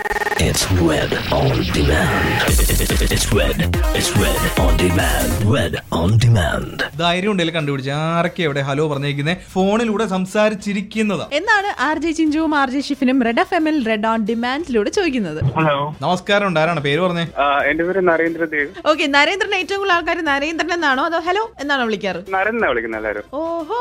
It's Red on Demand. It's Red. It's Red on Demand. Red on Demand. ധൈര്യം ഉണ്ടെങ്കിൽ കണ്ടുപിടിച്ച് ആരൊക്കെ എവിടെ ഹലോ പറഞ്ഞേക്കുന്നത് ഫോണിലൂടെ സംസാരിച്ചിരിക്കുന്നതാ എന്നാണ് ആർ ജെ ചിഞ്ചുവും ആർ ജെ ഷിഫിനും റെഡ് എഫ് എമ്മിൽ റെഡ് ഓൺ ഡിമാൻഡിലൂടെ ചോദിക്കുന്നത് ഹലോ നമസ്കാരം ഉണ്ട് ആരാണ് പേര് പറഞ്ഞേ ആ, എന്റെ പേര് നരേന്ദ്രദേവ് ഓക്കെ നരേന്ദ്രൻ ഏറ്റവും കൂടുതൽ ആൾക്കാർ നരേന്ദ്രൻ എന്നാണോ അതോ ഹലോ എന്നാണോ വിളിക്കാറ് നരൻ എന്നാ വിളിക്കുന്നത് എല്ലാരും ഓഹോ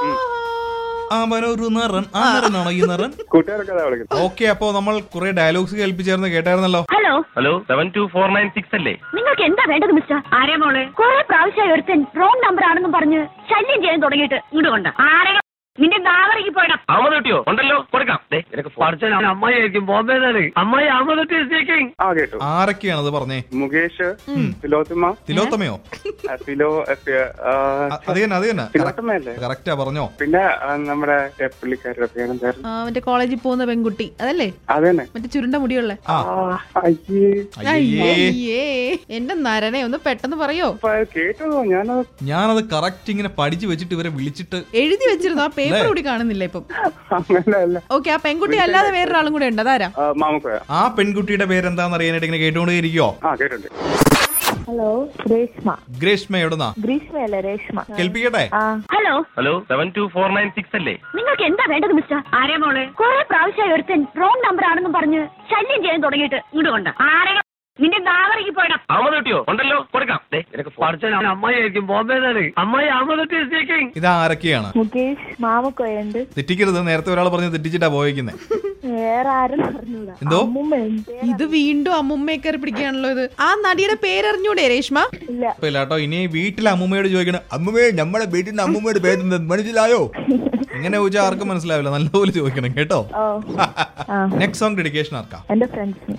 അവനൊരു നിറൻ ആ നിറനാണോ ഈ നിറൻ കൂട്ടുകാരൊക്കെ അതാ വിളിക്കുന്നത് ഓക്കെ അപ്പോ നമ്മൾ കുറെ ഡയലോഗ്സ് കേൾപ്പിച്ചായിരുന്നു കേട്ടായിരുന്നല്ലോ hello hello seven two four nine six അല്ലേ നിങ്ങൾക്ക് എന്താ വേണ്ടത് മിസ്റ്റർ ആരേ മോളെ കുറെ പ്രാവശ്യമായി ഒരുത്തൻ റോങ് നമ്പർ ആണെന്നും പറഞ്ഞ് ശല്യം ചെയ്യാൻ തുടങ്ങിയിട്ട് ഇങ്ങോട്ട് കൊണ്ട ആരെ നിന്റെ ദാവറിക്ക് പോയിടാം അഹമ്മദ് കിട്ടിയോ ഉണ്ടല്ലോ കൊടുക്കാം ദേ, നിനക്ക് പഠിച്ച അമ്മായി ആയിരിക്കും ബോംബെ അമ്മായി അഹമ്മദ് സ്പീക്കിംഗ് ആ കേട്ടു ആരൊക്കെയാണത് പറഞ്ഞേ മുകേഷ് തിലോത്തമ തിലോത്തമയോ ആ, തിലോ ആ, പി- ആ, അ- അത് തന്നെ അത് തന്നെ തിലോത്തമയല്ലേ കറക്റ്റാ പറഞ്ഞോ പിന്നെ ആ, നമ്മുടെ ഏ, പുള്ളിക്കാരുടെ പേരെന്തായിരുന്നു ആ, മറ്റേ കോളേജിൽ പോകുന്ന പെൺകുട്ടി അതല്ലേ അത് തന്നെ മറ്റേ ചുരുണ്ട മുടിയുള്ള ആ ആ, അയ്യേ അയ്യേ അയ്യേ എന്റെ നരനെ ഒന്ന് പെട്ടെന്ന് പറയോ അപ്പൊ അത് കേട്ടോ ഞാനത് ഞാനത് കറക്റ്റ് ഇങ്ങനെ പഠിച്ചു വെച്ചിട്ട് ഇവരെ വിളിച്ചിട്ട് എഴുതി വെച്ചിരുന്നു ആ പേപ്പർ കൂടി കാണുന്നില്ല ഇപ്പം അങ്ങനെ അല്ല ഓക്കെ ആ പെൺകുട്ടി അല്ലാതെ വേറൊരാളും കൂടെ ഉണ്ട് അതാരാ ആ, മാമുക്കോയ ആ പെൺകുട്ടിയുടെ പേരെന്താന്ന് അറിയാനായിട്ട് ഇങ്ങനെ കേട്ടുകൊണ്ടേ ഇരിക്കോ ആ കേട്ടുണ്ട് ഹലോ രേഷ്മ ഗ്രേഷ്മ എവിടുന്നാ ഗ്രീഷ്മയല്ല രേഷ്മ കേൾപ്പിക്കട്ടെ ആ hello hello seven two four nine six അല്ലേ നിങ്ങൾക്ക് എന്താ വേണ്ടത് മിസ്റ്റർ ആരേ മോളെ കുറെ പ്രാവശ്യമായി ഒരുത്തൻ റോങ് നമ്പർ ആണെന്നും പറഞ്ഞ് ശല്യം ചെയ്യാൻ തുടങ്ങിയിട്ട് ഇങ്ങോട്ട് കൊണ്ട ആരെ നിന്റെ ദാവറിക്ക് പോയിടാം അഹമ്മദ് കിട്ടിയോ ഉണ്ടല്ലോ കൊടുക്കാം ദേ, നിനക്ക് പഠിച്ച അമ്മായി ആയിരിക്കും ബോംബെ അമ്മായി അഹമ്മദ് സ്പീക്കിംഗ് ഇത് ആരൊക്കെയാണ് മുകേഷ് മാമക്കോയുണ്ട് തെറ്റിക്കരുത് നേരത്തെ ഒരാൾ പറഞ്ഞ് തെറ്റിച്ചിട്ടാ പോയേക്കുന്നത് വേറെ ആരും പറഞ്ഞൂടാ എന്തോ? അമ്മൂമ്മയുണ്ട് ഇത് വീണ്ടും അമ്മുമ്മയെ കയറി പിടിക്കുകയാണല്ലോ ഇത് ആ നടിയുടെ പേരറിഞ്ഞൂടെ രേഷ്മ ഇല്ല ഇപ്പൊ ഇല്ല കേട്ടോ ഇനി വീട്ടിലെ അമ്മൂമ്മയോട് ചോദിക്കണം അമ്മൂമ്മേ നമ്മളെ വീട്ടിൽ നിന്ന് അമ്മൂമ്മയുടെ പേര് എന്ത്? മനസ്സിലായോ ഇങ്ങനെ ചോദിച്ചാൽ ആർക്കും മനസ്സിലാവില്ല നല്ലപോലെ ചോദിക്കണം കേട്ടോ ഓ ആ നെക്സ്റ്റ് സോങ് ഡെഡിക്കേഷൻ ആർക്കാം എന്റെ ഫ്രണ്ട്സിന്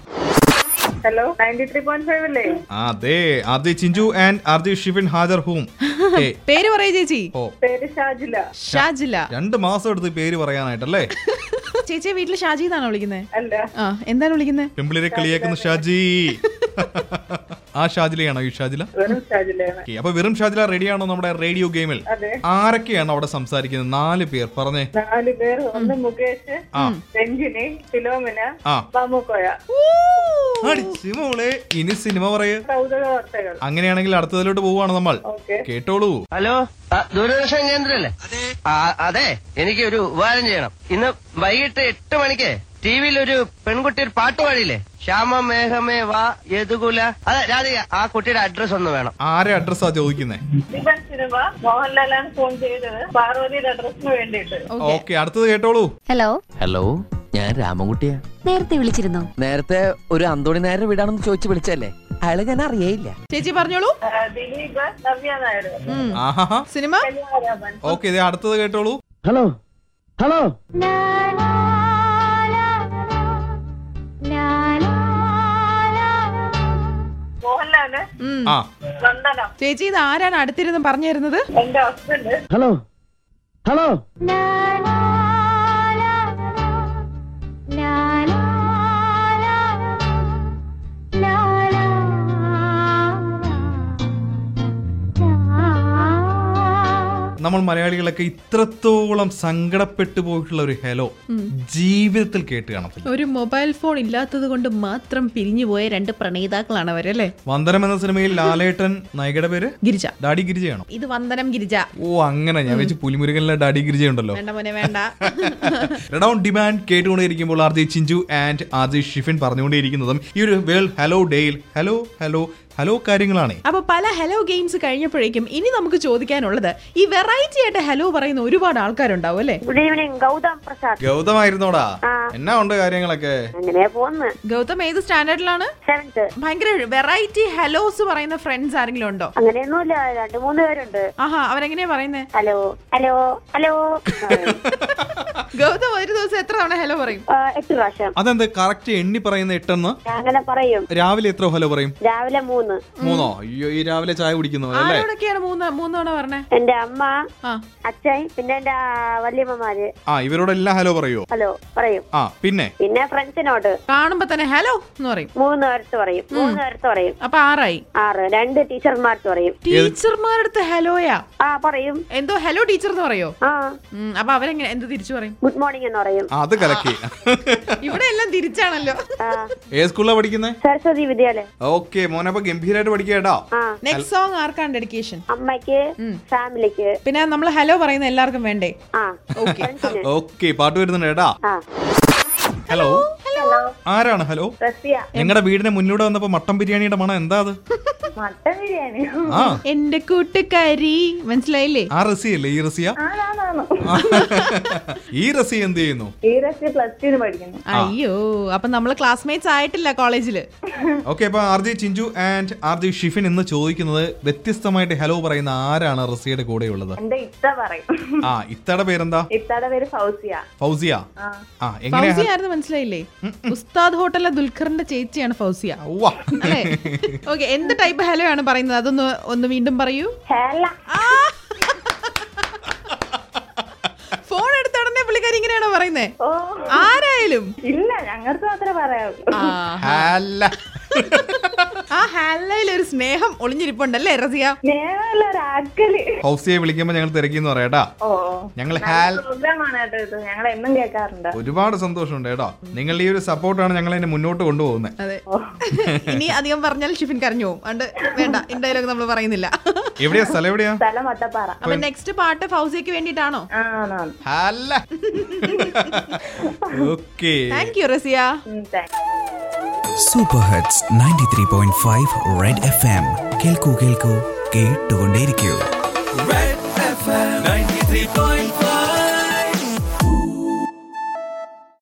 hello ninety three point five അല്ലേ അതെ ആദ്യ ചിഞ്ചു ആൻഡ് ആർജി ഷിഫിൻ ഹാജർ ഹൂം ഏ, പേര് പറയൂ ചേച്ചി ഓ പേര് ഷാജില ഷാജില രണ്ട് മാസം എടുത്ത് പേര് പറയാനായിട്ടല്ലേ ചേച്ചിയെ വീട്ടില് ഷാജി എന്നാണോ വിളിക്കുന്നത് അല്ല ആ എന്താണ് വിളിക്കുന്നത് പെമ്പിളിരെ കളിയാക്കുന്ന ഷാജി ആ ഷാജിലയാണോ ഈ ഷാജില വെറും ഷാജിലയാണ് Okay, അപ്പൊ വെറും ഷാജില റെഡിയാണോ നമ്മുടെ റേഡിയോ ഗെയിമിൽ അതെ ആരൊക്കെയാണ് അവിടെ സംസാരിക്കുന്നത് നാല് പേർ പറഞ്ഞേ നാല് പേർ ഒന്ന് മുകേഷ് ആ രഞ്ജിനി ഫിലോമിന ആ മാമുക്കോയ അടിച്ച് മോളെ ഇനി സിനിമ പറയ് കൗതുക വാർത്തകൾ അങ്ങനെയാണെങ്കിൽ അടുത്തതിലോട്ട് പോവാണ് നമ്മൾ ഓക്കെ കേട്ടോളൂ ഹലോ ആ, ദൂരദർശൻ കേന്ദ്രല്ലേ ആ, അതെ എനിക്ക് ഒരു ഉപകാരം ചെയ്യണം ഇന്ന് വൈകിട്ട് എട്ട് മണിക്ക് ടി വിയിൽ ഒരു പെൺകുട്ടി ഒരു പാട്ട് പാടിയില്ലേ ശ്യാമ മേഘമേ വാ യദുകുല അതെ രാധിക ആ കുട്ടിയുടെ അഡ്രസ് ഒന്ന് വേണം ആരെ അഡ്രസ്സാ ചോദിക്കുന്നേ ദിവൻ സിനിമ മോഹൻലാലാണ് ഫോൺ ചെയ്തത് പാർവതിയുടെ അഡ്രസ്സിന് വേണ്ടിയിട്ട് ഓക്കെ അടുത്തത് കേട്ടോളൂ ഹലോ ഹലോ ഞാൻ രാമൻകുട്ടിയാ നേരത്തെ വിളിച്ചിരുന്നോ നേരത്തെ ഒരു അന്തോണി നായരുടെ വീടാണെന്ന് ചോദിച്ചു വിളിച്ചല്ലേ അയാളെ ഞാൻ അറിയേയില്ല ചേച്ചി പറഞ്ഞോളൂ ആ, ദിലീപ് നവ്യ നായർ ഉം. ആഹാ സിനിമ കല്യാണരാമൻ ഓക്കെ ഇത് അടുത്തത് കേട്ടോളൂ ഹലോ ഹലോ മോഹൻലാല് ഉം. ആ വന്ദനം ചേച്ചി ഇത് ആരാണ് അടുത്തിരുന്ന് പറഞ്ഞു തരുന്നത് എന്റെ ഹസ്ബൻഡ് ഹലോ ഹലോ നമ്മൾ മലയാളികളൊക്കെ ഇത്രത്തോളം സങ്കടപ്പെട്ടു പോയിട്ടുള്ള ഒരു ഹലോ ജീവിതത്തിൽ കേട്ട് കാണത്തില്ല ഒരു മൊബൈൽ ഫോൺ ഇല്ലാത്തത് കൊണ്ട് മാത്രം പിരിഞ്ഞുപോയ രണ്ട് പ്രണയിതാക്കളാണ് അവരല്ലേ വന്ദനം എന്ന സിനിമയിൽ ലാലേട്ടൻ നായികയുടെ പേര് ഗിരിജ ഡാഡി ഗിരിജയാണോ ഇത് വന്ദനം ഗിരിജ ഓ അങ്ങനെ ഞാൻ വെച്ച് പുലിമുരുകനിലെ ഡാഡി ഗിരിജ ഉണ്ടല്ലോ വേണ്ട മോനെ വേണ്ട റെഡൗൺ ഡിമാൻഡ് കേട്ടുകൊണ്ടേയിരിക്കുമ്പോൾ R J Chinchu and R J Shifin പറഞ്ഞുകൊണ്ടേയിരിക്കുന്നതും ഈ ഒരു വേൾഡ് ഹലോ ഡേയിൽ ഹലോ ഹലോ ഹലോ കാര്യങ്ങളാണ് അപ്പൊ പല ഹലോ ഗെയിംസ് കഴിഞ്ഞപ്പോഴേക്കും ഇനി നമുക്ക് ചോദിക്കാനുള്ളത് ഈ വെറൈറ്റി ആയിട്ട് ഹലോ പറയുന്ന ഒരുപാട് ആൾക്കാരുണ്ടാവും അല്ലേ ഗുഡ് ഈവനിങ് ഗൗതം പ്രസാദ് ഗൗതമായിരുന്നോടാ എന്നാ ഉണ്ട് കാര്യങ്ങളൊക്കെ അങ്ങനെ പോന്ന് ഗൗതം ഏത് സ്റ്റാൻഡേർഡിലാണ് സെവൻത്ത് ഭയങ്കര വെറൈറ്റി ഹലോസ് പറയുന്ന ഫ്രണ്ട്സ് ആരെങ്കിലും ഉണ്ടോ അങ്ങനെയൊന്നുമില്ല രണ്ടു മൂന്ന് പേരുണ്ട് ആഹാ അവരെങ്ങനെയാ പറയുന്നേ ഹലോ ഹലോ ഹലോ ഗൗതം ഒരു ദിവസം എത്ര തവണ ഹലോ പറയും എട്ട് പ്രാവശ്യം അതെന്ത് കറക്റ്റ് എണ്ണി പറയുന്ന എട്ടെന്ന് അങ്ങനെ പറയും രാവിലെ എത്ര ഹലോ പറയും രാവിലെ മൂന്ന് മൂന്നോ അയ്യോ ഈ രാവിലെ ചായ കുടിക്കുന്നു അല്ലേ ആരോടൊക്കെയാണ് മൂന്ന് മൂന്ന് തവണ പറഞ്ഞേ എന്റെ അമ്മ ആ അച്ഛൻ പിന്നെ എന്റെ ആ, വല്യമ്മമാര് ആ ഇവരോടെല്ലാം ഹലോ പറയുമോ ഹലോ പറയും ആ പിന്നെ പിന്നെ ഫ്രണ്ട്സിനോട് കാണുമ്പോ തന്നെ ഹലോ എന്ന് പറയും മൂന്ന് പേരത്ത് പറയും മൂന്ന് പേരത്ത് പറയും അപ്പൊ ആറായി ആറ് രണ്ട് ടീച്ചർമാർക്ക് പറയും ടീച്ചർമാരടുത്ത് ഹലോയാ ആ പറയും എന്തോ ഹലോ ടീച്ചർ എന്ന് പറയോ ആ ഉം, അപ്പൊ അവരെങ്ങനെ എന്ത് തിരിച്ചു പറയും ഗുഡ് മോർണിംഗ് എന്ന് പറയും ആ, അത് കലക്കി ഇവിടെ എല്ലാം തിരിച്ചാണല്ലോ ഏത് സ്കൂളിലാണ് പഠിക്കുന്നത് സരസ്വതി വിദ്യാലയം ഓക്കെ മോനപ്പൊ ഗംഭീരമായിട്ട് പഠിക്കുക കേട്ടോ ആ നെക്സ്റ്റ് സോങ് ആർക്കാണ് ഡെഡിക്കേഷൻ അമ്മയ്ക്ക് ഫാമിലിക്ക് പിന്നെ നമ്മൾ ഹലോ പറയുന്ന എല്ലാവർക്കും വേണ്ടേ ആ ഓക്കെ ഓക്കെ പാട്ട് വരുന്നുണ്ട് കേട്ടാ ആ ഹലോ ആരാണ് ഹലോ റസിയ നിങ്ങളുടെ വീടിന് മുന്നിലൂടെ വന്നപ്പോ മട്ടൻ ബിരിയാണിയുടെ മണം എന്താ അത് മട്ടൻ ബിരിയാണി ആ എന്റെ കൂട്ടുകാരി മനസ്സിലായില്ലേ ആ റസിയല്ലേ ഈ റസിയ ആണാണാണ് ഈ റസി എന്ത് ചെയ്യുന്നു ഈ റസി പ്ലസ് ടുന് പഠിക്കുന്നു അയ്യോ അപ്പൊ നമ്മള് ക്ലാസ്മേറ്റ്സ് ആയിട്ടില്ല കോളേജില് ഓക്കെ അപ്പൊ R J Chinchu and R J Shifin എന്ന് ചോദിക്കുന്നത് വ്യത്യസ്തമായിട്ട് ഹലോ പറയുന്ന ആരാണ് റസിയുടെ കൂടെ ഉള്ളത് എന്റെ ഇത്ത പറയും ആ ഇത്തയുടെ പേരെന്താ ഇത്തയുടെ പേര് ഫൗസിയ ഫൗസിയ ആ ആ എങ്ങനെയാ ഫൗസിയ ആയിരുന്നു മനസ്സിലായില്ലേ ഉസ്താദ് ഹോട്ടലിലെ ദുൽഖറിന്റെ ചേച്ചിയാണ് ഫൗസിയ ഉവ്വ. അല്ലേ ഓക്കെ എന്ത് ടൈപ്പ് ഹലോ ആണ് പറയുന്നത് അതൊന്ന് ഒന്ന് വീണ്ടും പറയൂ ഹേല ഫോൺ എടുത്ത ഉടനെ പുള്ളിക്കാരി ഇങ്ങനെയാണോ പറയുന്നേ ഓ ആരായാലും ഇല്ല ഞങ്ങൾക്ക് മാത്രമേ പറയാവൂ ആ, അല്ല ആ ഹാലയിൽ ഒരു സ്നേഹം ഒളിഞ്ഞിരിപ്പുണ്ടല്ലേ റസിയ നേരമല്ല ഒരാക്കല് ഫൗസിയെ വിളിക്കുമ്പോ ഞങ്ങൾ തിരക്കിന്ന് പറയാട്ടാ ഓ ഞങ്ങൾ ഹാൽ പ്രോഗ്രാം ആണ് കേട്ടോ ഇത് ഞങ്ങൾ എന്നും കേൾക്കാറുണ്ട് ഒരുപാട് സന്തോഷമുണ്ട് കേട്ടോ നിങ്ങൾ ഈ ഒരു സപ്പോർട്ടാണ് ഞങ്ങൾ അതിനെ മുന്നോട്ട് കൊണ്ടുപോകുന്നത് അതെ ഇനി അധികം പറഞ്ഞാൽ ഷിഫിൻ കരഞ്ഞു പോകും അതുകൊണ്ട് വേണ്ട ഈ ഡയലോഗ് നമ്മൾ പറയുന്നില്ല എവിടെയാ സ്ഥലം എവിടെയാ സ്ഥലം വട്ടപ്പാറ അപ്പൊ നെക്സ്റ്റ് പാട്ട് ഫൗസിയക്ക് വേണ്ടിയിട്ടാണോ ആണാണ് അല്ല okay thank you Rasiya thank super hits ninety three point five red F M കേൾക്കൂ കേൾക്കൂ കേട്ടുകൊണ്ടേയിരിക്കൂ Red FM 93.5